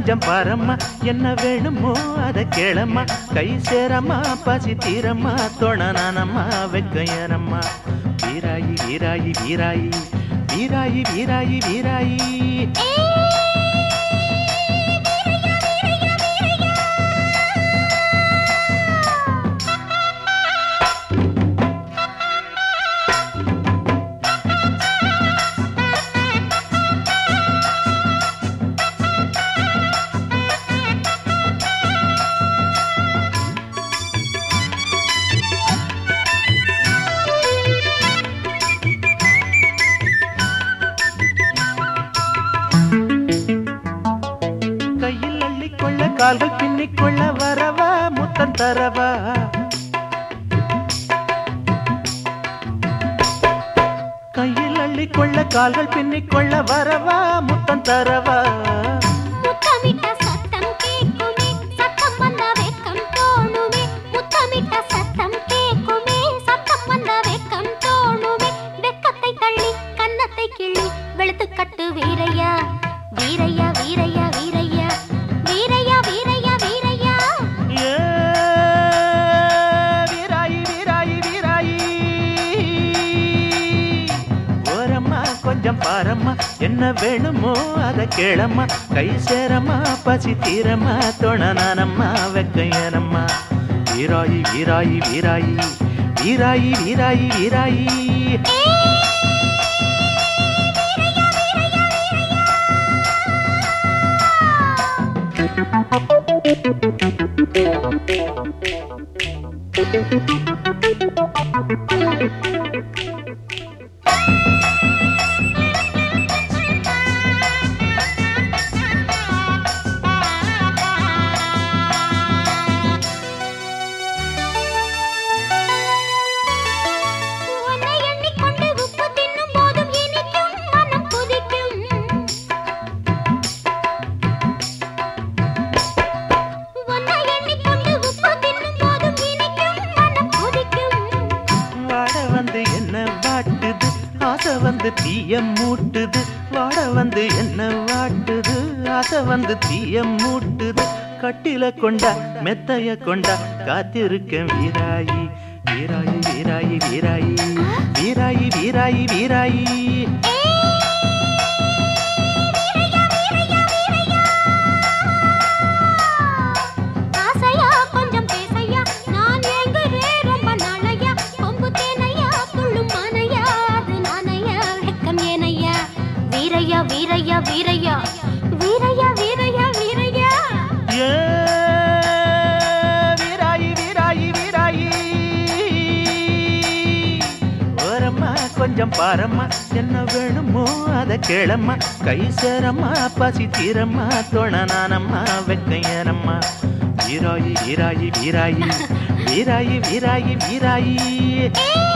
கொஞ்சம் பாரம்மா என்ன வேணுமோ அத கேளம்மா கை சேரம்மா பசி தீரம்மா தொணனானம்மா வெக்கையனம்மா வீராயி வீராயி வீராயி வீராயி வீராயி வீராயி கையில் அள்ளிக்கொள்ள கால்கள் பின்னிக்கொள்ள வரவா முத்தம் தரவா கையில் அள்ளிக்கொள்ள கால்கள் பின்னிக்கொள்ள வரவா முத்தம் தரவா முத்தமிட்ட சத்தம் கேக்குமே சத்தம் வந்த வெக்கம் தோணுமே முத்தமிட்ட சத்தம் கேக்குமே சத்தம் வந்த வெக்கம் தோணுமே வெக்கத்தை தள்ளி கன்னத்தை கிள்ளி வெளுத்து கட்டு வீரையா வீரையா வீரையா வீரையா வீரையா வீரையா வீரையா ஏ, வீராயி வீராயி வீராயி ஓரம்மா கொஞ்சம் பாரம்மா என்ன வேணுமோ அத கேளம்மா கை சேரம்மா பசி தீரம்மா தொணனானம்மா வெக்கையனம்மா வீராயி வீராயி வீராயி வீராயி வீராயி வீராயி உன்னை எண்ணிக்கொண்டு உப்பு தின்னும் போதும் இனிக்கும் மனம் கொதிக்கும் உன்னை எண்ணிக்கொண்டு உப்பு தின்னும் போதும் இனிக்கும் மனம் கொதிக்கும் வாட வந்து என்ன வாட்டுது ஆசை வந்து தீய மூட்டுது வாட வந்து என்ன வாட்டுது ஆசை வந்து தீய மூட்டுது கட்டில கொண்டா மெத்தைய கொண்டா காத்திருக்கேன் வீராயி வீராயி வீராயி வீராயி வீராயி வீராயி வீராயி ஆசையா கொஞ்சம் பேசையா நான் ஏங்குறேன் ரொம்ப நாளையா கொம்பு தேனையா துள்ளும் மானையா அது நானையா வெக்கம் ஏனையா வீரையா வீரையா வீரையா வீரையா வீரையா வீரையா ஏ, வீராயி வீராயி வீராயி ஓரம்மா கொஞ்சம் பாரம்மா என்ன வேணுமோ அத கேளம்மா கை சேரம்மா பசி தீரம்மா தொணனானம்மா வெக்கையனம்மா வீராயி வீராயி வீராயி வீராயி வீராயி வீராயி ஏ